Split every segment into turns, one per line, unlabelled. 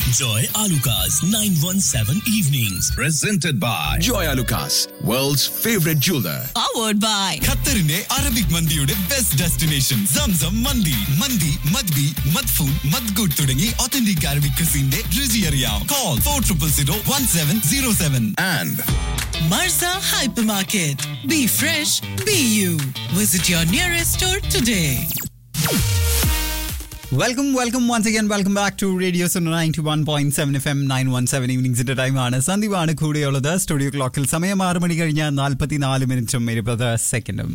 Joy Alukas, 917 Evenings.
Presented by
Joy Lucas, world's favorite jeweler.
powered by
ഖത്തറിന്റെ Arabic മന്തിയുടെ best destination Zamzam mandi mandi മദ്ബി മദ്ഫൂൻ മദ്ഗുഡ് തുടങ്ങി ഒത്തന്റിക് അറബിക് ക്രിസിന്റെ രുചി അറിയാം call four triple zero one seven zero seven
And
Marza Hypermarket. Be fresh, be you. Visit your nearest store today.
Welcome welcome once again welcome back to radio ninety one point seven F M nine one seven ഈവനിങ്സിന്റെ ടൈമാണ് സന്ദീപാണ് കൂടെയുള്ളത് studio ക്ലോക്കിൽ സമയം ആറ് മണി കഴിഞ്ഞ് നാൽപ്പത്തി നാല് മിനിറ്റും ഇരുപത് സെക്കൻഡും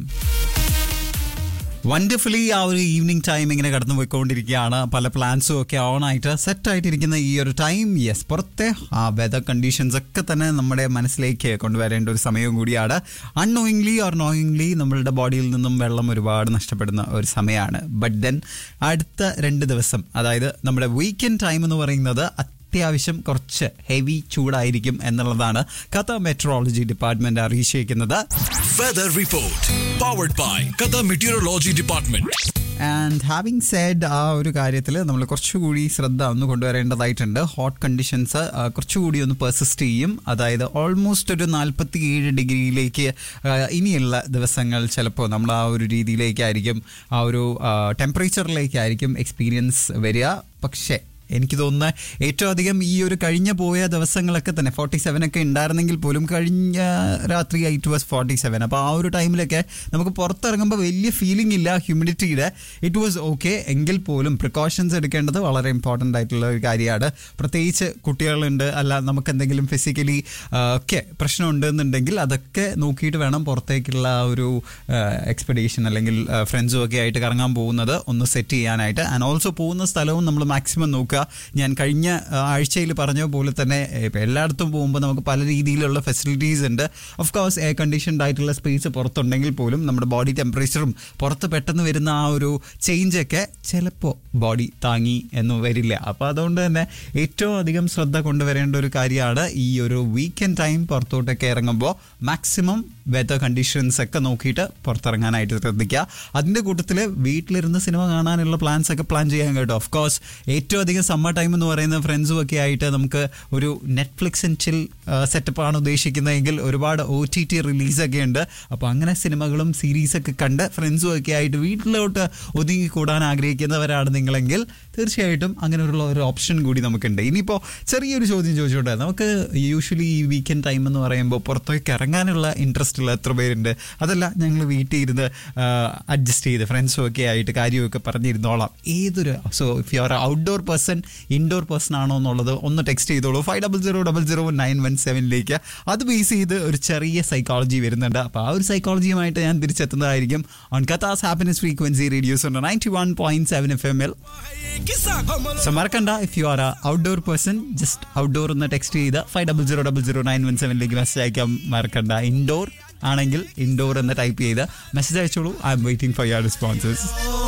വണ്ടർഫുള്ളി ആ ഒരു ഈവനിങ് ടൈം ഇങ്ങനെ കടന്നു പോയിക്കൊണ്ടിരിക്കുകയാണ് പല പ്ലാൻസും ഒക്കെ ഓൺ ആയിട്ട് സെറ്റ് ആയിട്ടിരിക്കുന്ന ഈ ഒരു ടൈം യെസ് പുറത്തെ ആ വെതർ കണ്ടീഷൻസ് ഒക്കെ തന്നെ നമ്മുടെ മനസ്സിലേക്ക് കൊണ്ടുവരേണ്ട ഒരു സമയവും കൂടിയാണ് അൺനോയിങ്ലി ഓർ നോയിങ്ലി നമ്മളുടെ ബോഡിയിൽ നിന്നും വെള്ളം ഒരുപാട് നഷ്ടപ്പെടുന്ന ഒരു സമയമാണ് ബട്ട് ദെൻ അടുത്ത രണ്ട് ദിവസം അതായത് നമ്മുടെ വീക്കെൻഡ് ടൈം എന്ന് പറയുന്നത് അത്യാവശ്യം കുറച്ച് ഹെവി ചൂടായിരിക്കും എന്നുള്ളതാണ് ഖത്തർ മെട്രോളജി ഡിപ്പാർട്ട്മെന്റ് അറിയിച്ചിരിക്കുന്നത്
Weather Report. Powered by Qatar Meteorology Department.
And having said ആ ഒരു കാര്യത്തിൽ നമ്മൾ കുറച്ചുകൂടി ശ്രദ്ധ ഒന്ന് കൊണ്ടുവരേണ്ടതായിട്ടുണ്ട് ഹോട്ട് കണ്ടീഷൻസ് കുറച്ചുകൂടി ഒന്ന് പെർസിസ്റ്റ് ചെയ്യും അതായത് ഓൾമോസ്റ്റ് ഒരു നാൽപ്പത്തി ഏഴ് ഡിഗ്രിയിലേക്ക് ആ, ഇനിയുള്ള ദിവസങ്ങൾ ചിലപ്പോൾ നമ്മൾ ആ ഒരു രീതിയിലേക്കായിരിക്കും ആ ഒരു ടെമ്പറേച്ചറിലേക്കായിരിക്കും എക്സ്പീരിയൻസ് വരിക പക്ഷേ എനിക്ക് തോന്നുന്ന ഏറ്റവും അധികം ഈ ഒരു കഴിഞ്ഞ പോയ ദിവസങ്ങളൊക്കെ തന്നെ ഫോർട്ടി സെവൻ ഒക്കെ ഉണ്ടായിരുന്നെങ്കിൽ പോലും കഴിഞ്ഞ രാത്രി ഇറ്റ് വാസ് ഫോർട്ടി സെവൻ അപ്പോൾ ആ ഒരു ടൈമിലൊക്കെ നമുക്ക് പുറത്തിറങ്ങുമ്പോൾ വലിയ ഫീലിംഗ് ഇല്ല ഹ്യൂമിഡിറ്റിയുടെ ഇറ്റ് വാസ് ഓക്കെ എങ്കിൽ പോലും പ്രിക്കോഷൻസ് എടുക്കേണ്ടത് വളരെ ഇമ്പോർട്ടൻ്റ് ആയിട്ടുള്ള ഒരു കാര്യമാണ് പ്രത്യേകിച്ച് കുട്ടികളുണ്ട് അല്ല നമുക്ക് എന്തെങ്കിലും ഫിസിക്കലി ഒക്കെ പ്രശ്നമുണ്ട് എന്നുണ്ടെങ്കിൽ അതൊക്കെ നോക്കിയിട്ട് വേണം പുറത്തേക്കുള്ള ആ ഒരു എക്സ്പെഡീഷൻ അല്ലെങ്കിൽ ഫ്രണ്ട്സും ഒക്കെ ആയിട്ട് കറങ്ങാൻ പോകുന്നത് ഒന്ന് സെറ്റ് ചെയ്യാനായിട്ട് ആൻഡ് ഓൾസോ പോകുന്ന സ്ഥലവും നമ്മൾ മാക്സിമം നോക്കുക ഞാൻ കഴിഞ്ഞ ആഴ്ചയിൽ പറഞ്ഞ പോലെ തന്നെ ഇപ്പം എല്ലായിടത്തും പോകുമ്പോൾ നമുക്ക് പല രീതിയിലുള്ള ഫെസിലിറ്റീസ് ഉണ്ട് ഓഫ് കോഴ്സ് എയർ കണ്ടീഷൻഡ് ആയിട്ടുള്ള സ്പേസ് പുറത്തുണ്ടെങ്കിൽ പോലും നമ്മുടെ ബോഡി ടെമ്പറേച്ചറും പുറത്ത് പെട്ടെന്ന് വരുന്ന ആ ഒരു ചേഞ്ച് ഒക്കെ ചിലപ്പോൾ ബോഡി താങ്ങി എന്ന് വരില്ല അപ്പോൾ അതുകൊണ്ട് തന്നെ ഏറ്റവും അധികം ശ്രദ്ധ കൊണ്ടുവരേണ്ട ഒരു കാര്യമാണ് ഈ ഒരു വീക്കെൻഡ് ടൈം പുറത്തോട്ടൊക്കെ ഇറങ്ങുമ്പോൾ മാക്സിമം വെതർ കണ്ടീഷൻസ് ഒക്കെ നോക്കിയിട്ട് പുറത്തിറങ്ങാനായിട്ട് ശ്രദ്ധിക്കുക അതിൻ്റെ കൂട്ടത്തിൽ വീട്ടിലിരുന്ന് സിനിമ കാണാനുള്ള പ്ലാൻസ് ഒക്കെ പ്ലാൻ ചെയ്യാൻ കേട്ടോ ഓഫ് കോഴ്സ് ഏറ്റവും അധികം സമ്മർ ടൈം എന്ന് പറയുന്ന ഫ്രണ്ട്സും ഒക്കെ ആയിട്ട് നമുക്ക് ഒരു നെറ്റ്ഫ്ലിക്സ് ആൻഡ് ചിൽ സെറ്റപ്പാണ് ഉദ്ദേശിക്കുന്നതെങ്കിൽ ഒരുപാട് ഒ ടി ടി റിലീസൊക്കെ ഉണ്ട് അപ്പോൾ അങ്ങനെ സിനിമകളും സീരീസൊക്കെ കണ്ട് ഫ്രണ്ട്സും ഒക്കെ ആയിട്ട് വീട്ടിലോട്ട് ഒതുങ്ങി കൂടാൻ ആഗ്രഹിക്കുന്നവരാണ് നിങ്ങളെങ്കിൽ തീർച്ചയായിട്ടും അങ്ങനെയുള്ള ഒരു ഓപ്ഷൻ കൂടി നമുക്കുണ്ട് ഇനിയിപ്പോൾ ചെറിയൊരു ചോദ്യം ചോദിച്ചോട്ടെ നമുക്ക് യൂഷ്വലി ഈ വീക്കെൻഡ് ടൈം എന്ന് പറയുമ്പോൾ പുറത്തേക്ക് ഇറങ്ങാനുള്ള ഇൻട്രസ്റ്റ് ഉള്ള എത്ര പേരുണ്ട് അതല്ല ഞങ്ങൾ വീട്ടിൽ ഇരുന്ന് അഡ്ജസ്റ്റ് ചെയ്ത് ഫ്രണ്ട്സും ഒക്കെ ആയിട്ട് കാര്യമൊക്കെ പറഞ്ഞിരുന്നോളാം ഏതൊരു so if you are outdoor person indoor person ആണോ എന്നുള്ളത് ഒന്ന് ടെക്സ്റ്റ് ചെയ്തോളൂ five double zero double zero nine one സെവനിലേക്ക് അത് ബേസ് ചെയ്ത് ഒരു ചെറിയ സൈക്കോളജി വരുന്നുണ്ട് അപ്പോൾ ആ ഒരു സൈക്കോളജിയുമായിട്ട് ഞാൻ തിരിച്ചെത്തുന്നതായിരിക്കും ഓൺ കഥാസ് ഹാപ്പിനെസ് ഫ്രീക്വൻസി റേഡിയോസ് ഉണ്ട് ninety one point seven F M L so മറക്കണ്ട if you are a outdoor person just outdoor എന്ന് ടെക്സ്റ്റ് ചെയ്ത് five double zero double zero nine one സെവനിലേക്ക് മെസ്സേജ് അയക്കാൻ മറക്കണ്ട ഇൻഡോർ ആണെങ്കിൽ ഇൻഡോർ എന്ന് ടൈപ്പ് ചെയ്ത് മെസ്സേജ് അയച്ചോളൂ I'm waiting for your responses